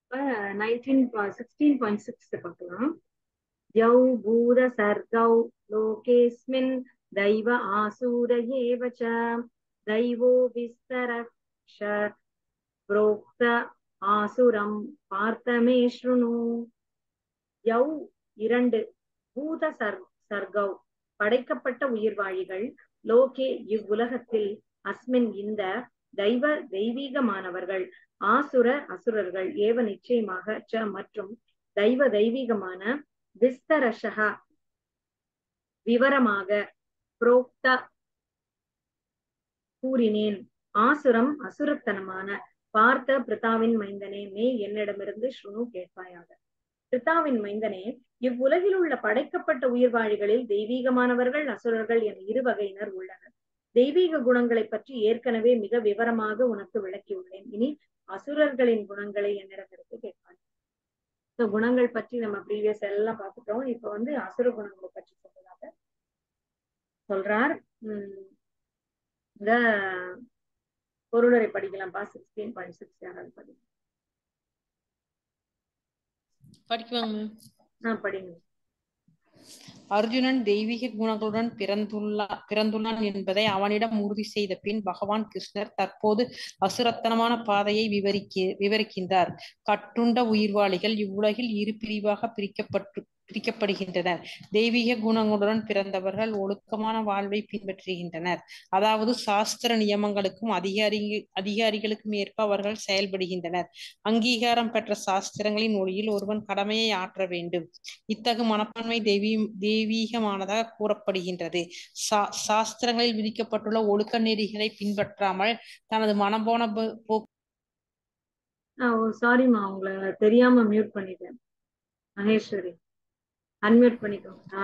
nineteen sixteen point six பார்க்கலாம் யௌ பூத சர்கௌ லோகேஸ்மின் दैव आसूर एव च दैवो विस्तरक्ष प्रोक्त ஆசுரம் பார்த்தமே ஸ்ருணு யௌ இரண்டு பூத சர் சர்கௌ படைக்கப்பட்ட உயிர்வாழிகள் லோகே இவ்வுலகத்தில் அஸ்மின் இந்த தெய்வ தெய்வீகமானவர்கள் ஆசுர அசுரர்கள் ஏவ நிச்சயமாக ச மற்றும் தெய்வ தெய்வீகமான விஸ்தரஷகா விவரமாக புரோக்த கூறினேன் ஆசுரம் அசுரத்தனமான பார்த்த பிரித்தாவின் மைந்தனே மே என்னிடமிருந்து ஸ்ருணு கேட்பாயாக பிரித்தாவின் மைந்தனே இவ்வுலகில் உள்ள படைக்கப்பட்ட உயிர்வாழிகளில் தெய்வீகமானவர்கள் அசுரர்கள் என இரு வகையினர் உள்ளனர் தெய்வீக குணங்களை பற்றி ஏற்கனவே மிக விவரமாக உனக்கு விளக்கியுள்ளேன் இனி அசுரர்களின் குணங்களை என்னிடமிருந்து கேட்பாய் குணங்கள் பற்றி நம்ம ப்ரீவியஸ் எல்லாம் பார்த்துட்டோம் இப்ப வந்து அசுர குணங்களை பற்றி சொல்றதாக சொல்றார் உம் இந்த பொருளரை படிக்கலாம்ப்பா சிக்ஸ்டீன் பாயிண்ட் சிக்ஸ் யாராவது படிங்க படிக்குவாங்க ஆஹ் படிங்க அர்ஜுனன் தெய்வீக குணங்களுடன் பிறந்துள்ளா பிறந்துள்ளான் என்பதை அவனிடம் உறுதி செய்த பின் பகவான் கிருஷ்ணர் தற்போது அசுரத்தனமான பாதையை விவரிக்க விவரிக்கின்றார் கட்டுண்ட உயிர்வாளிகள் இவ்வுலகில் இரு பிரிவாக பிரிக்கப்பட்டு பிரிக்கப்படுகின்றனர் தெய்வீக குணங்களுடன் பிறந்தவர்கள் ஒழுக்கமான வாழ்வை பின்பற்றுகின்றனர் அதாவது சாஸ்திர நியமங்களுக்கும் அதிகாரி அதிகாரிகளுக்கும் ஏற்ப அவர்கள் செயல்படுகின்றனர் அங்கீகாரம் பெற்ற சாஸ்திரங்களின் ஒளியில் ஒருவன் கடமையை ஆற்ற வேண்டும் இத்தகு மனப்பான்மை தெய்வீ தெய்வீகமானதாக கூறப்படுகின்றது சா சாஸ்திரங்களில் விதிக்கப்பட்டுள்ள ஒழுக்க நெறிகளை பின்பற்றாமல் தனது மனம்போன சாரிம்மா உங்களை தெரியாம மியூட் பண்ணிட்டேன் மகேஸ்வரி அன்மியூட் பண்ணிக்கோங்க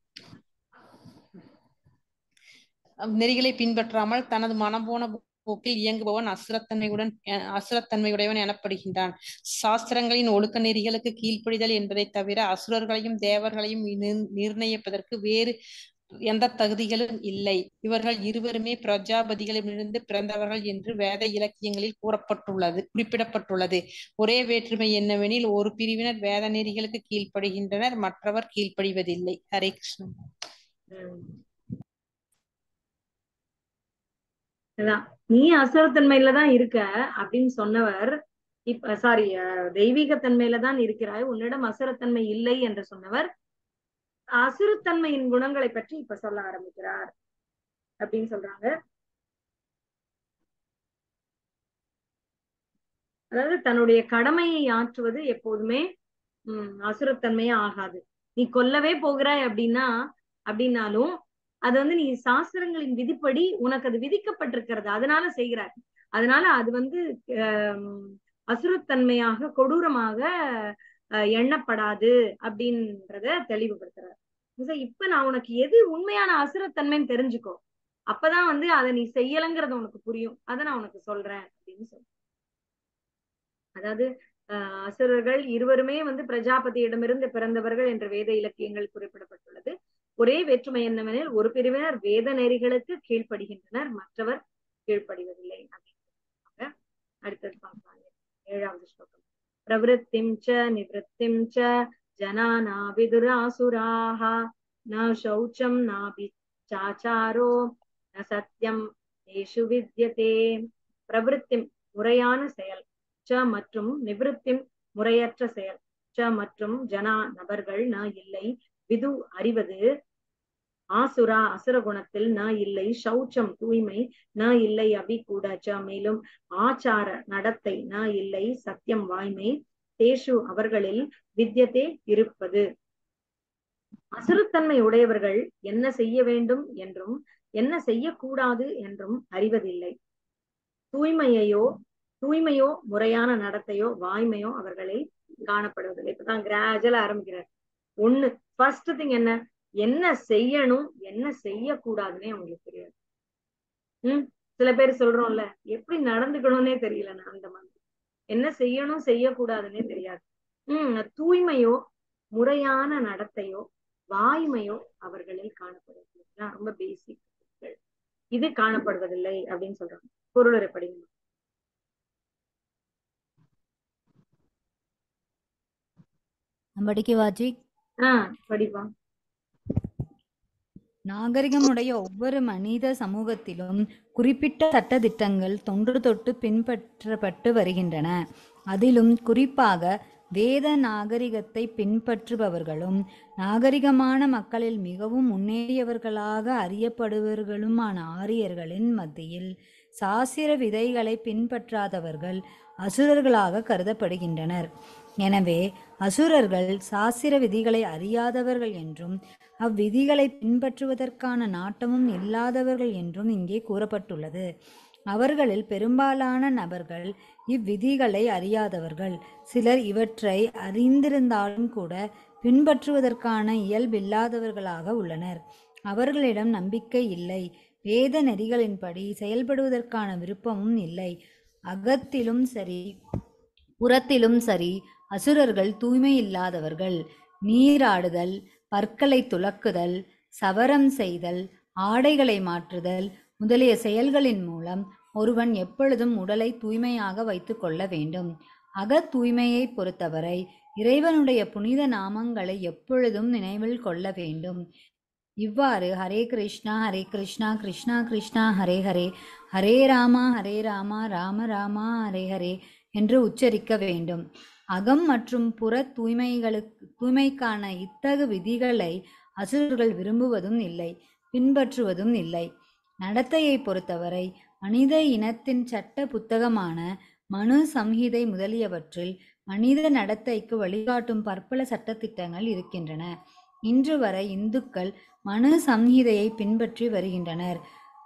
நெறிகளை பின்பற்றாமல் தனது மனம் போன போக்கில் இயங்குபவன் அசுரத்தன்மையுடன் அசுரத்தன்மையுடையவன் எனப்படுகின்றான் சாஸ்திரங்களின் ஒழுக்க நெறிகளுக்கு கீழ்ப்படிதல் என்பதை தவிர அசுரர்களையும் தேவர்களையும் நிர்ணயிப்பதற்கு வேறு எந்த தகுதிகளும் இல்லை இவர்கள் இருவருமே பிரஜாபதிகளிடமிருந்து பிறந்தவர்கள் என்று வேத இலக்கியங்களில் கூறப்பட்டுள்ளது குறிப்பிடப்பட்டுள்ளது ஒரே வேற்றுமை என்னவெனில் ஒரு பிரிவினர் வேத நெறிகளுக்கு கீழ்ப்படுகின்றனர் மற்றவர் கீழ்ப்படிவதில்லை ஹரே கிருஷ்ணன் நீ அசுரத்தன்மையில தான் இருக்க அப்படின்னு சொன்னவர் இப்ப சாரி தெய்வீக தன்மையில தான் இருக்கிறாய் உன்னிடம் அசுரத்தன்மை இல்லை என்று சொன்னவர் அசுரத்தன்மையின் குணங்களை பற்றி இப்ப சொல்ல ஆரம்பிக்கிறார் அப்படின்னு சொல்றாங்க அதாவது தன்னுடைய கடமையை ஆற்றுவது எப்போதுமே உம் அசுரத்தன்மையே ஆகாது நீ கொல்லவே போகிறாய் அப்படின்னா அப்படின்னாலும் அது வந்து நீ சாஸ்திரங்களின் விதிப்படி உனக்கு அது விதிக்கப்பட்டிருக்கிறது அதனால செய்கிறாய் அதனால அது வந்து அசுரத்தன்மையாக கொடூரமாக எண்ணப்படாது அப்படின்றத தெளிவுபடுத்துறாரு இப்ப நான் உனக்கு எது உண்மையான அசுரத்தன்மைன்னு தெரிஞ்சுக்கோ அப்பதான் வந்து அதை நீ செய்யலைங்கிறது உனக்கு புரியும் அதை நான் உனக்கு சொல்றேன் அப்படின்னு சொல்றேன் அதாவது அஹ் அசுரர்கள் இருவருமே வந்து பிரஜாபதியிடமிருந்து பிறந்தவர்கள் என்ற வேத இலக்கியங்கள் குறிப்பிடப்பட்டுள்ளது ஒரே வேற்றுமை என்னவெனில் ஒரு பிரிவினர் வேத நெறிகளுக்கு கீழ்ப்படுகின்றனர் மற்றவர் கீழ்ப்படிவதில்லை அப்படின்னு அடுத்தது பார்ப்பாங்க ஏழாவது ஸ்லோகம் प्रवृत्तिं च निवृत्तिं च जनाना विदुरासुराः न शौचं नापि चाचारो न सत्यं तेषु विद्यते பிரவருத்திம் முறையான செயல் ச மற்றும் நிவிருத்திம் முறையற்ற செயல் ச மற்றும் ஜனா நபர்கள் ந இல்லை விது அறிவது ஆசுரா அசுர குணத்தில் ந இல்லை சௌச்சம் தூய்மை ந இல்லை அபி கூட ச மேலும் ஆச்சார நடத்தை ந இல்லை சத்தியம் வாய்மை தேஷு அவர்களில் வித்தியத்தே இருப்பது அசுரத்தன்மை உடையவர்கள் என்ன செய்ய வேண்டும் என்றும் என்ன செய்யக்கூடாது என்றும் அறிவதில்லை தூய்மையையோ தூய்மையோ முறையான நடத்தையோ வாய்மையோ அவர்களை காணப்படுவதில்லை இப்பதான் கிராஜுவலா ஆரம்பிக்கிறார் ஒண்ணு ஃபர்ஸ்ட் திங் என்ன என்ன செய்யணும் என்ன செய்யக்கூடாதுன்னே அவங்களுக்கு தெரியாது உம் சில பேர் சொல்றோம்ல எப்படி நடந்துக்கணும்னே தெரியல நான் அந்த மாதிரி என்ன செய்யணும் செய்யக்கூடாதுன்னே தெரியாது உம் தூய்மையோ முறையான நடத்தையோ வாய்மையோ அவர்களில் காணப்படுவதில்லை ரொம்ப பேசிக் இது காணப்படுவதில்லை அப்படின்னு சொல்றாங்க பொருளுரை படிங்க படிக்கவாச்சி ஆஹ் படிப்பா நாகரிகமுடைய ஒவ்வொரு மனித சமூகத்திலும் குறிப்பிட்ட சட்டதிட்டங்கள் தொன்று தொட்டு பின்பற்றப்பட்டு வருகின்றன அதிலும் குறிப்பாக வேத நாகரிகத்தை பின்பற்றுபவர்களும் நாகரிகமான மக்களில் மிகவும் முன்னேறியவர்களாக அறியப்படுபவர்களுமான ஆரியர்களின் மத்தியில் சாஸ்திர விதைகளை பின்பற்றாதவர்கள் அசுரர்களாக கருதப்படுகின்றனர் எனவே அசுரர்கள் சாஸ்திர விதிகளை அறியாதவர்கள் என்றும் அவ்விதிகளை பின்பற்றுவதற்கான நாட்டமும் இல்லாதவர்கள் என்றும் இங்கே கூறப்பட்டுள்ளது அவர்களில் பெரும்பாலான நபர்கள் இவ்விதிகளை அறியாதவர்கள் சிலர் இவற்றை அறிந்திருந்தாலும் கூட பின்பற்றுவதற்கான இயல்பில்லாதவர்களாக உள்ளனர் அவர்களிடம் நம்பிக்கை இல்லை வேத நெறிகளின்படி செயல்படுவதற்கான விருப்பமும் இல்லை அகத்திலும் சரி புறத்திலும் சரி அசுரர்கள் தூய்மை இல்லாதவர்கள் நீராடுதல் பற்களை துலக்குதல் சவரம் செய்தல் ஆடைகளை மாற்றுதல் முதலிய செயல்களின் மூலம் ஒருவன் எப்பொழுதும் உடலை தூய்மையாக வைத்துக் கொள்ள வேண்டும் அகத் தூய்மையை பொறுத்தவரை இறைவனுடைய புனித நாமங்களை எப்பொழுதும் நினைவில் கொள்ள வேண்டும் இவ்வாறு ஹரே கிருஷ்ணா ஹரே கிருஷ்ணா கிருஷ்ணா கிருஷ்ணா ஹரே ஹரே ஹரே ராமா ஹரே ராமா ராம ராமா ஹரே ஹரே என்று உச்சரிக்க வேண்டும் அகம் மற்றும் புற தூய்மைகளுக்கு தூய்மைக்கான இத்தகு விதிகளை அசுரர்கள் விரும்புவதும் இல்லை பின்பற்றுவதும் இல்லை நடத்தையை பொறுத்தவரை மனித இனத்தின் சட்ட புத்தகமான மனு சம்ஹிதை முதலியவற்றில் மனித நடத்தைக்கு வழிகாட்டும் பற்பல சட்டத்திட்டங்கள் இருக்கின்றன இன்று வரை இந்துக்கள் மனு சம்ஹிதையை பின்பற்றி வருகின்றனர்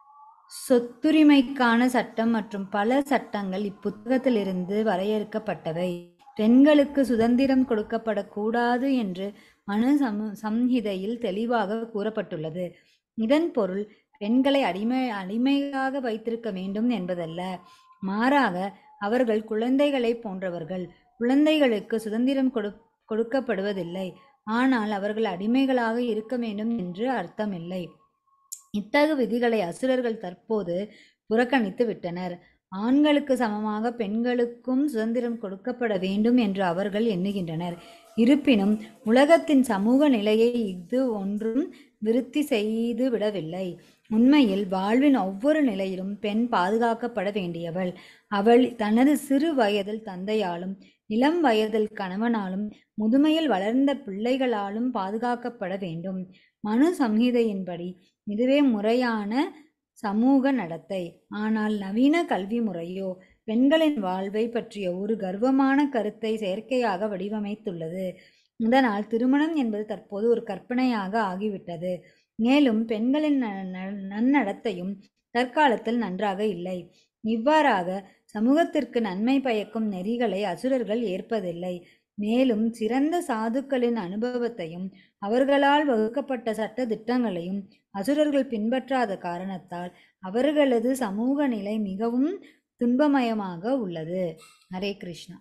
சொத்துரிமைக்கான சட்டம் மற்றும் பல சட்டங்கள் இப்புத்தகத்திலிருந்து வரையறுக்கப்பட்டவை பெண்களுக்கு சுதந்திரம் கொடுக்கப்படக்கூடாது என்று மனு சமு சம்ஹிதையில் தெளிவாக கூறப்பட்டுள்ளது இதன் பொருள் பெண்களை அடிமை அடிமையாக வைத்திருக்க வேண்டும் என்பதல்ல மாறாக அவர்கள் குழந்தைகளை போன்றவர்கள் குழந்தைகளுக்கு சுதந்திரம் கொடு கொடுக்கப்படுவதில்லை ஆனால் அவர்கள் அடிமைகளாக இருக்க வேண்டும் என்று அர்த்தமில்லை இத்தகு விதிகளை அசுரர்கள் தற்போது புறக்கணித்து விட்டனர் ஆண்களுக்கு சமமாக பெண்களுக்கும் சுதந்திரம் கொடுக்கப்பட வேண்டும் என்று அவர்கள் எண்ணுகின்றனர் இருப்பினும் உலகத்தின் சமூக நிலையை இது ஒன்றும் விருத்தி செய்து விடவில்லை உண்மையில் வாழ்வின் ஒவ்வொரு நிலையிலும் பெண் பாதுகாக்கப்பட வேண்டியவள் அவள் தனது சிறு வயதில் தந்தையாலும் இளம் வயதில் கணவனாலும் முதுமையில் வளர்ந்த பிள்ளைகளாலும் பாதுகாக்கப்பட வேண்டும் மனு சம்ஹிதையின்படி இதுவே முறையான சமூக நடத்தை ஆனால் நவீன கல்வி முறையோ பெண்களின் வாழ்வை பற்றிய ஒரு கர்வமான கருத்தை செயற்கையாக வடிவமைத்துள்ளது இதனால் திருமணம் என்பது தற்போது ஒரு கற்பனையாக ஆகிவிட்டது மேலும் பெண்களின் ந- ந- நன்னடத்தையும் தற்காலத்தில் நன்றாக இல்லை இவ்வாறாக சமூகத்திற்கு நன்மை பயக்கும் நெறிகளை அசுரர்கள் ஏற்பதில்லை மேலும் சிறந்த சாதுக்களின் அனுபவத்தையும் அவர்களால் வகுக்கப்பட்ட சட்ட திட்டங்களையும் அசுரர்கள் பின்பற்றாத காரணத்தால் அவர்களது சமூக நிலை மிகவும் துன்பமயமாக உள்ளது ஹரே கிருஷ்ணா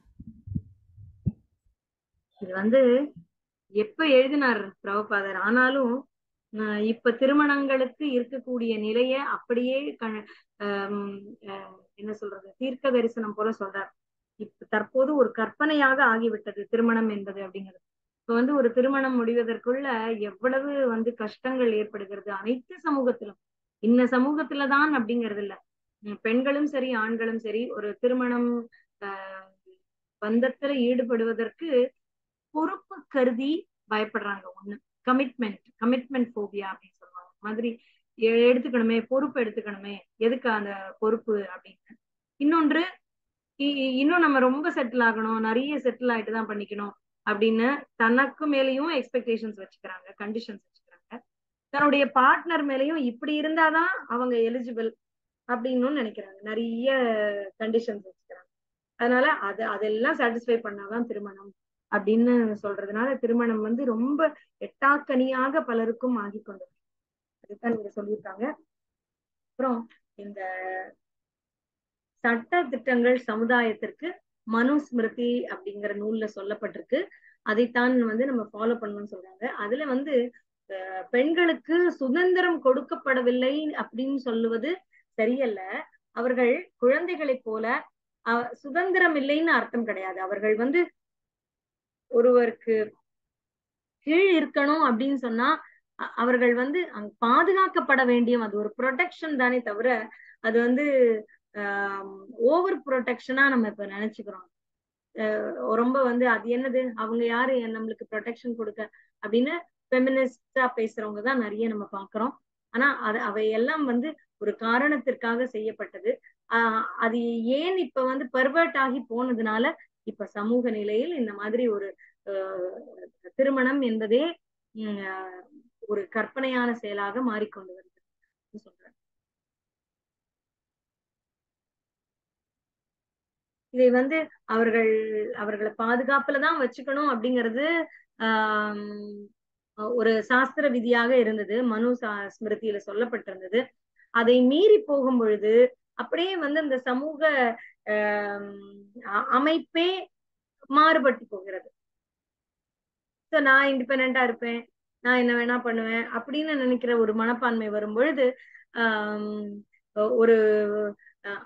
இது வந்து எப்ப எழுதினார் பிரபுபாதர் ஆனாலும் ஆஹ் இப்ப திருமணங்களுக்கு இருக்கக்கூடிய நிலைய அப்படியே க- ஆம், ஆஹ் என்ன சொல்றது தீர்க்க தரிசனம் போல சொல்றார் இப்ப தற்போது ஒரு கற்பனையாக ஆகிவிட்டது திருமணம் என்பது அப்படிங்கிறது இப்ப வந்து ஒரு திருமணம் முடிவதற்குள்ள எவ்வளவு வந்து கஷ்டங்கள் ஏற்படுகிறது அனைத்து சமூகத்திலும் இன்ன சமூகத்துலதான் அப்படிங்கிறது இல்ல உம் பெண்களும் சரி ஆண்களும் சரி ஒரு திருமணம் ஆஹ் பந்தத்துல ஈடுபடுவதற்கு பொறுப்பு கருதி பயப்படுறாங்க ஒண்ணு கமிட்மெண்ட் கமிட்மெண்ட் போபியா அப்படின்னு சொல்லுவாங்க மாதிரி எ- எடுத்துக்கணுமே பொறுப்பு எடுத்துக்கணுமே எதுக்கு அந்த பொறுப்பு அப்படின்னு இன்னொன்று இ- இ- இன்னும் நம்ம ரொம்ப செட்டில் ஆகணும் நிறைய செட்டில் ஆயிட்டு தான் பண்ணிக்கணும் அப்படின்னு தனக்கு மேலேயும் எக்ஸ்பெக்டேஷன்ஸ் வச்சுக்கிறாங்க கண்டிஷன்ஸ் வச்சுக்கிறாங்க தன்னுடைய பார்ட்னர் மேலேயும் இப்படி இருந்தாதான் அவங்க எலிஜிபிள் அப்படின்னு நினைக்கிறாங்க நிறைய கண்டிஷன்ஸ் வச்சுக்கிறாங்க அதனால அது அதெல்லாம் சாட்டிஸ்ஃபை பண்ணாதான் திருமணம் அப்படின்னு சொல்றதுனால திருமணம் வந்து ரொம்ப எட்டாக்கனியாக பலருக்கும் ஆகி கொண்டது அதுதான் நீங்க சொல்லியிருக்காங்க அப்புறம் இந்த சட்ட திட்டங்கள் சமுதாயத்திற்கு மனுஸ்மிருதி அப்படிங்கிற நூல்ல சொல்லப்பட்டிருக்கு அதைத்தான் வந்து நம்ம ஃபாலோ பண்ணணும்னு சொல்றாங்க அதுல வந்து அஹ், பெண்களுக்கு சுதந்திரம் கொடுக்கப்படவில்லை அப்படின்னு சொல்லுவது சரியல்ல அவர்கள் குழந்தைகளைப் போல அஹ், சுதந்திரம் இல்லைன்னு அர்த்தம் கிடையாது அவர்கள் வந்து ஒருவருக்கு கீழ் இருக்கணும் அப்படின்னு சொன்னா அ- அவர்கள் வந்து அங்க பாதுகாக்கப்பட வேண்டிய அது ஒரு ப்ரொடெக்ஷன் தானே தவிர அது வந்து ஓவர் ப்ரொடெக்ஷனா நம்ம இப்ப நினைச்சுக்கிறோம் அஹ் ரொம்ப வந்து அது என்னது அவங்க யாரு நம்மளுக்கு ப்ரொடெக்ஷன் கொடுக்க அப்படின்னு ஃபெமினிஸ்டா பேசுறவங்க தான் நிறைய நம்ம பாக்குறோம் ஆனா அது அவையெல்லாம் வந்து ஒரு காரணத்திற்காக செய்யப்பட்டது ஆஹ் அது ஏன் இப்ப வந்து பர்வர்ட் ஆகி போனதுனால இப்ப சமூக நிலையில் இந்த மாதிரி ஒரு அஹ், திருமணம் என்பதே உம், அஹ், ஒரு கற்பனையான செயலாக மாறிக்கொண்டு வருது சொல்றேன் இதை வந்து அவர்கள் அவர்களை பாதுகாப்புல தான் வச்சுக்கணும் அப்படிங்கிறது ஆஹ் ஒரு சாஸ்திர விதியாக இருந்தது மனு சா- ஸ்மிருதியில சொல்லப்பட்டிருந்தது அதை மீறி போகும் பொழுது அப்படியே வந்து அந்த சமூக ஆஹ் அ- அமைப்பே மாறுபட்டு போகிறது So, நான் இண்டிபெண்டா இருப்பேன் நான் என்ன வேணா பண்ணுவேன் அப்படின்னு நினைக்கிற ஒரு மனப்பான்மை வரும் பொழுது ஆஹ் ஒரு அஹ்,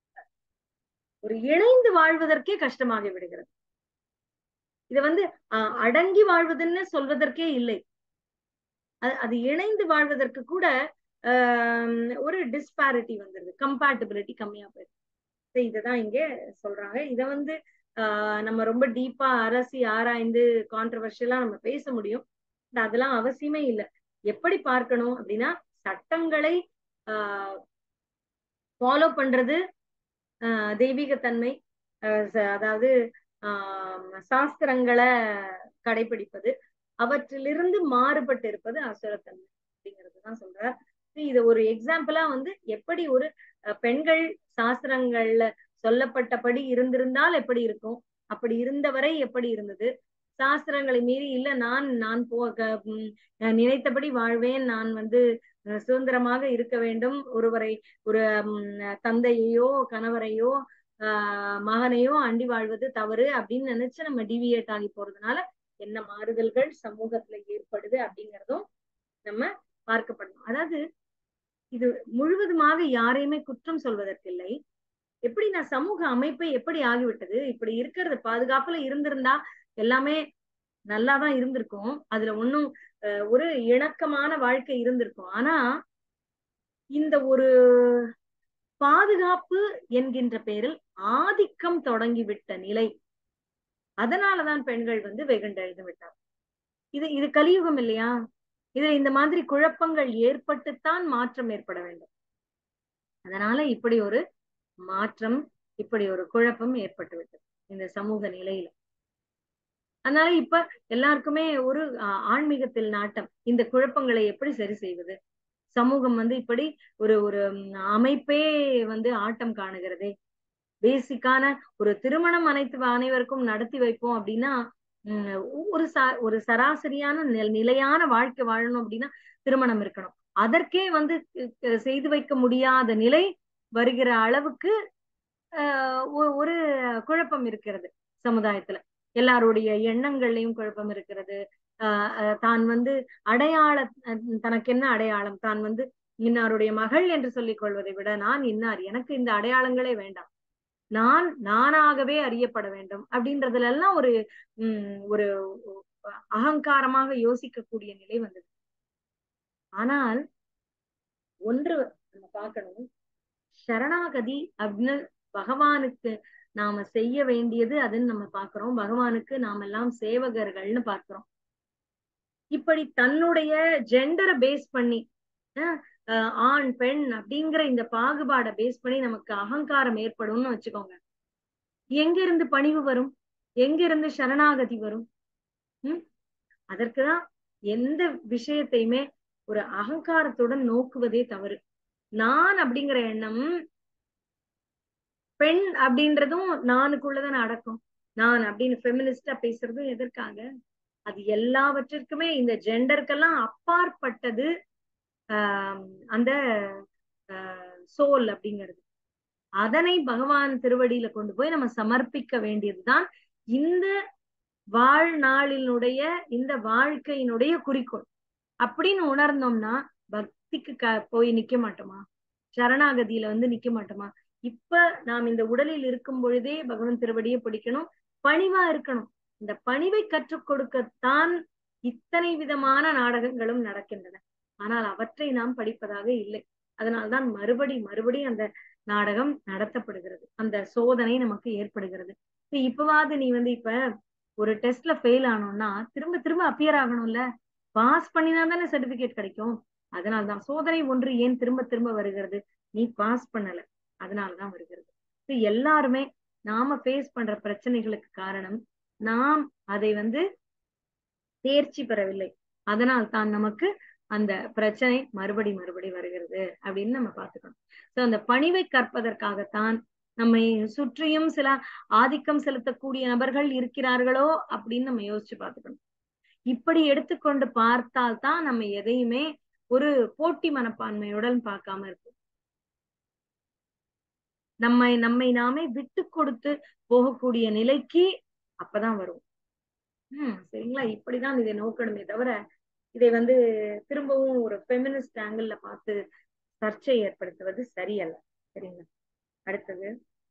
ஒரு இணைந்து வாழ்வதற்கே கஷ்டமாகி விடுகிறது இது வந்து அஹ், அடங்கி வாழ்வதுன்னு சொல்வதற்கே இல்லை அது அது இணைந்து வாழ்வதற்கு கூட ஆஹ் ஒரு டிஸ்பாரிட்டி வந்துருது கம்பேட்டபிலிட்டி கம்மியா போயிடுது So இததான் இங்க சொல்றாங்க இத வந்து ஆஹ் நம்ம ரொம்ப டீப்பா அரசி ஆராய்ந்து கான்ட்ரவர்ஷியலா நம்ம பேச முடியும் But அதெல்லாம் அவசியமே இல்லை எப்படி பார்க்கணும் அப்படின்னா சட்டங்களை ஆஹ் ஃபாலோ பண்றது ஆஹ் தெய்வீகத்தன்மை ஆஹ் ச- அதாவது ஆஹ் சாஸ்திரங்களை கடைபிடிப்பது அவற்றிலிருந்து மாறுபட்டு இருப்பது அசுரத்தன்மை அப்படிங்கிறது தான் சொல்றார் இது ஒரு எக்ஸாம்பிளா வந்து எப்படி ஒரு அஹ், பெண்கள் சாஸ்திரங்கள்ல சொல்லப்பட்டபடி இருந்திருந்தால் எப்படி இருக்கும் அப்படி இருந்தவரை எப்படி இருந்தது சாஸ்திரங்களை மீறி இல்ல நான் நான் போ க- ம், நான் நினைத்தபடி வாழ்வேன் நான் வந்து அஹ், சுதந்திரமாக இருக்க வேண்டும் ஒருவரை ஒரு ம், தந்தையையோ கணவரையோ ஆஹ் மகனையோ அண்டி வாழ்வது தவறு அப்படின்னு நினைச்சு நம்ம டிவியேட் ஆகி போறதுனால என்ன மாறுதல்கள் சமூகத்துல ஏற்படுது அப்படிங்கறதும் நம்ம பார்க்கப்படணும் அதாவது இது முழுவதுமாக யாரையுமே குற்றம் சொல்வதற்கில்லை எப்படி நான் சமூக அமைப்பை எப்படி ஆகிவிட்டது இப்படி இருக்கிறது பாதுகாப்புல இருந்திருந்தா எல்லாமே நல்லாதான் இருந்திருக்கும் அதுல ஒண்ணும் அஹ், ஒரு இணக்கமான வாழ்க்கை இருந்திருக்கும் ஆனா இந்த ஒரு பாதுகாப்பு என்கின்ற பெயரில் ஆதிக்கம் தொடங்கிவிட்ட நிலை அதனாலதான் பெண்கள் வந்து வெகுண்டெழுந்து விட்டார் இது இது கலியுகம் இல்லையா இதுல இந்த மாதிரி குழப்பங்கள் ஏற்பட்டுத்தான் மாற்றம் ஏற்பட வேண்டும் அதனால இப்படி ஒரு மாற்றம் இப்படி ஒரு குழப்பம் ஏற்பட்டு விட்டது இந்த சமூக நிலையில அதனால இப்ப எல்லாருக்குமே ஒரு ஆஹ், ஆன்மீகத்தில் நாட்டம் இந்த குழப்பங்களை எப்படி சரி செய்வது சமூகம் வந்து இப்படி ஒரு ஒரு ம், அமைப்பே வந்து ஆட்டம் காணுகிறதே பேசிக்கான ஒரு திருமணம் அனைத்து அனைவருக்கும் நடத்தி வைப்போம் அப்படின்னா உம் ஒரு ச ஒரு சராசரியான நில- நிலையான வாழ்க்கை வாழணும் அப்படின்னா திருமணம் இருக்கணும் அதற்கே வந்து அஹ், செய்து வைக்க முடியாத நிலை வருகிற அளவுக்கு ஆஹ் ஒ- ஒரு குழப்பம் இருக்கிறது சமுதாயத்துல எல்லாருடைய எண்ணங்கள்லயும் குழப்பம் இருக்கிறது ஆஹ் அஹ் தான் வந்து அடையாள அஹ் தனக்கு என்ன அடையாளம் தான் வந்து இன்னாருடைய மகள் என்று சொல்லிக் கொள்வதை விட நான் இன்னார் எனக்கு இந்த அடையாளங்களே வேண்டாம் நான் நானாகவே அறியப்பட வேண்டும் அப்படின்றதுல எல்லாம் ஒரு உம் ஒரு அகங்காரமாக யோசிக்கக்கூடிய நிலை வந்தது ஆனால் ஒன்று நம்ம பார்க்கணும் சரணாகதி அப்படின்னு பகவானுக்கு நாம செய்ய வேண்டியது அதுன்னு நம்ம பார்க்கிறோம் பகவானுக்கு நாம எல்லாம் சேவகர்கள்னு பார்க்கிறோம் இப்படி தன்னுடைய ஜெண்டரை பேஸ் பண்ணி அஹ் அஹ் ஆண் பெண் அப்படிங்கிற இந்த பாகுபாடை பேஸ் பண்ணி நமக்கு அகங்காரம் ஏற்படும்னு வச்சுக்கோங்க எங்க இருந்து பணிவு வரும் எங்க இருந்து சரணாகதி வரும் உம் அதற்குதான் எந்த விஷயத்தையுமே ஒரு அகங்காரத்துடன் நோக்குவதே தவறு நான் அப்படிங்கிற எண்ணம் பெண் அப்படின்றதும் நானுக்குள்ளதான் அடக்கும் நான் அப்படின்னு ஃபெமினிஸ்டா பேசுறதும் எதற்காக அது எல்லாவற்றிற்குமே இந்த ஜெண்டருக்கெல்லாம் அப்பாற்பட்டது ஆஹ் அந்த சோல் அப்படிங்கிறது அதனை பகவான் திருவடியில கொண்டு போய் நம்ம சமர்ப்பிக்க வேண்டியதுதான் இந்த வாழ்நாளினுடைய இந்த வாழ்க்கையினுடைய குறிக்கோள் அப்படின்னு உணர்ந்தோம்னா பக்திக்கு க போய் நிக்க மாட்டோமா சரணாகதியில வந்து நிக்க மாட்டோமா இப்ப நாம் இந்த உடலில் இருக்கும் பொழுதே பகவான் திருவடியை பிடிக்கணும் பணிவா இருக்கணும் இந்த பணிவை கற்றுக் கொடுக்கத்தான் இத்தனை விதமான நாடகங்களும் நடக்கின்றன ஆனால் அவற்றை நாம் படிப்பதாக இல்லை அதனால்தான் மறுபடி மறுபடி அந்த நாடகம் நடத்தப்படுகிறது அந்த சோதனை நமக்கு ஏற்படுகிறது இப்பவாது நீ வந்து இப்ப ஒரு டெஸ்ட்ல ஃபெயில் ஆனோம்னா திரும்ப திரும்ப அப்பியர் ஆகணும்ல பாஸ் பண்ணினா தானே சர்டிபிகேட் கிடைக்கும் அதனால்தான் சோதனை ஒன்று ஏன் திரும்ப திரும்ப வருகிறது நீ பாஸ் பண்ணல அதனாலதான் வருகிறது எல்லாருமே நாம ஃபேஸ் பண்ற பிரச்சனைகளுக்கு காரணம் நாம் அதை வந்து தேர்ச்சி பெறவில்லை அதனால் தான் நமக்கு அந்த பிரச்சனை மறுபடி மறுபடி வருகிறது அப்படின்னு நம்ம பார்த்துக்கணும் சோ அந்த பணிவை கற்பதற்காகத்தான் நம்மை சுற்றியும் சில ஆதிக்கம் செலுத்தக்கூடிய நபர்கள் இருக்கிறார்களோ அப்படின்னு நம்ம யோசிச்சு பார்த்துக்கணும் இப்படி எடுத்துக்கொண்டு பார்த்தால் தான் நம்ம எதையுமே ஒரு போட்டி மனப்பான்மையுடன் பார்க்காம இருக்கும் நம்மை நம்மை நாமே விட்டு கொடுத்து போகக்கூடிய நிலைக்கு அப்பதான் வரும் ஹம் சரிங்களா இப்படிதான் இதை நோக்கணுமே தவிர இதை வந்து திரும்பவும் ஒரு ஃபெமினிஸ்ட் ஆங்கிள் பார்த்து சர்ச்சை ஏற்படுத்துவது சரியல்ல சரிங்களா அடுத்தது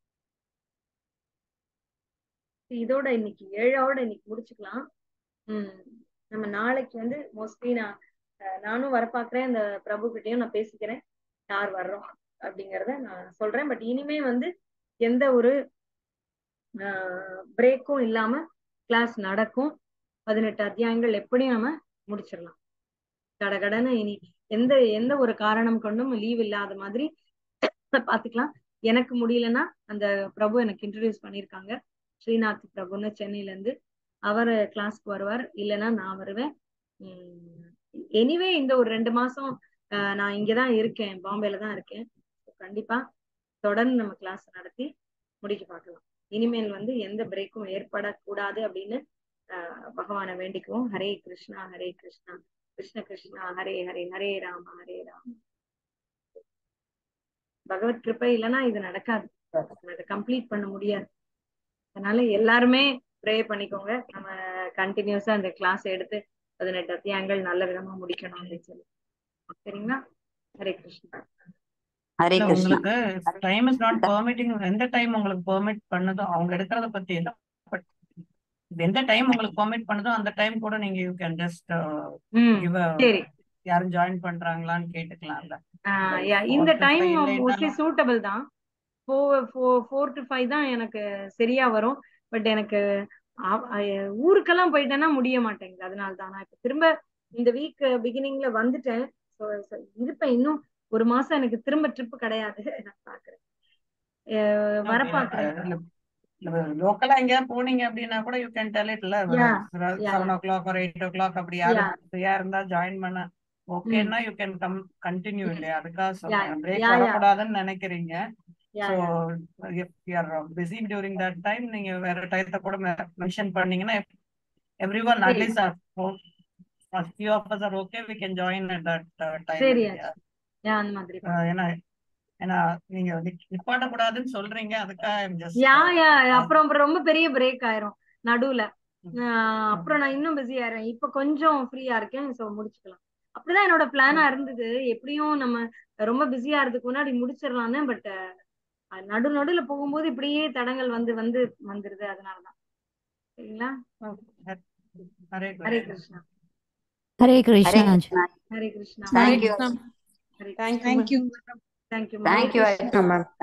இதோட இன்னைக்கு ஏழாவோட இன்னைக்கு முடிச்சுக்கலாம் உம் நம்ம நாளைக்கு வந்து மோஸ்ட்லி நான் நானும் வர பாக்குறேன் இந்த பிரபு கிட்டையும் நான் பேசிக்கிறேன் யார் வர்றோம் அப்படிங்கறத நான் சொல்றேன் பட் இனிமே வந்து எந்த ஒரு பிரேக்கும் இல்லாம கிளாஸ் நடக்கும் பதினெட்டு அத்தியாயங்கள் எப்படி நம்ம முடிச்சிடலாம் கடகடன்னு இனி எந்த எந்த ஒரு காரணம் கொண்டும் லீவ் இல்லாத மாதிரி பாத்துக்கலாம் எனக்கு முடியலன்னா அந்த பிரபு எனக்கு இன்ட்ரடியூஸ் பண்ணிருக்காங்க ஸ்ரீநாத் பிரபுன்னு சென்னையில இருந்து அவர் கிளாஸ்க்கு வருவார் இல்லைன்னா நான் வருவேன் எனிவே இந்த ஒரு ரெண்டு மாசம் நான் இங்கதான் இருக்கேன் பாம்பேல தான் இருக்கேன் கண்டிப்பா தொடர்ந்து நம்ம கிளாஸ் நடத்தி முடிக்க பார்க்கலாம் இனிமேல் வந்து எந்த பிரேக்கும் ஏற்படக்கூடாது அப்படின்னு பகவானை வேண்டிக்குவோம் ஹரே கிருஷ்ணா ஹரே கிருஷ்ணா கிருஷ்ண கிருஷ்ணா ஹரே ஹரே ஹரே ராம ஹரே ராம பகவத் கிருப்பை இல்லைன்னா இது நடக்காது அதை கம்ப்ளீட் பண்ண முடியாது அதனால எல்லாருமே ப்ரே பண்ணிக்கோங்க நம்ம கண்டினியூஸா இந்த கிளாஸ் எடுத்து பதினெட்டு அத்தியாயங்கள் நல்ல விதமா முடிக்கணும் அப்படின்னு சொல்லி சரிங்களா ஹரே கிருஷ்ணா ஹரே கிருஷ்ணா உங்களுக்கு டைம் இஸ் நாட் பெர்மிட்டிங் எந்த டைம் உங்களுக்கு பெர்மிட் பண்ணதோ அவங்க எடுக்கிறத பத்தி இல்ல பட் எந்த டைம் உங்களுக்கு பெர்மிட் பண்ணுதோ அந்த டைம் கூட நீங்க யூ கேன் ஜஸ்ட் கிவ் சரி யாரும் ஜாயின் பண்றாங்களான்னு கேட்டுக்கலாம்ல இந்த டைம் மோஸ்ட்லி சூட்டபிள் தான் ஃபோர் ஃபோர் டு ஃபைவ் தான் எனக்கு சரியா வரும் பட் எனக்கு ஊருக்கெல்லாம் போயிட்டேன்னா முடிய மாட்டேங்குது அதனால தான் நான் இப்ப திரும்ப இந்த வீக் பிகினிங்ல வந்துட்டேன் இருப்பேன் இன்னும் ஒரு மாசம் எனக்கு திரும்ப ட்ரிப் கிடையாது நான் பாக்குறேன் வர பாக்குறேன் லோக்கலா எங்கேயாவது போனீங்க அப்படின்னா கூட யூ கேன் டெல் இட்ல செவன் ஓ கிளாக் ஒரு எயிட் ஓ கிளாக் அப்படி யாரும் ஃப்ரீயா இருந்தா ஜாயின் பண்ண ஓகேன்னா யூ கேன் கம் கண்டினியூ இல்லையா அதுக்காக சொல்றேன் பிரேக் வரக்கூடாதுன்னு நினைக்கிறீங்க so if you're busy during that time நீங்க வேற டயத்தை கூட மென்ஷன் பண்ணீங்கன்னா every one at least few of us are okay we can join at that time ஏன்னா ஏன்னா நீங்க நிப்பாட்ட கூடாதுன்னு சொல்றீங்க அதுக்காக யா யா அப்புறம் அப்புறம் ரொம்ப பெரிய பிரேக் ஆயிரும் நடுவுல அப்புறம் நான் இன்னும் பிஸி ஆயிரும் இப்ப கொஞ்சம் ஃப்ரீயா இருக்கேன் சோ முடிச்சுக்கலாம் அப்படிதான் என்னோட பிளானா இருந்தது எப்படியும் நம்ம ரொம்ப பிஸியா இருந்ததுக்கு முன்னாடி முடிச்சிடலாம்னு பட் நடு நடுல போகும்போது இப்படியே தடங்கள் வந்து வந்து வந்துருது அதனாலதான் சரிங்களா Hare Krishna Hare Krishna Hare Krishna thank you thank you thank you thank you ma'am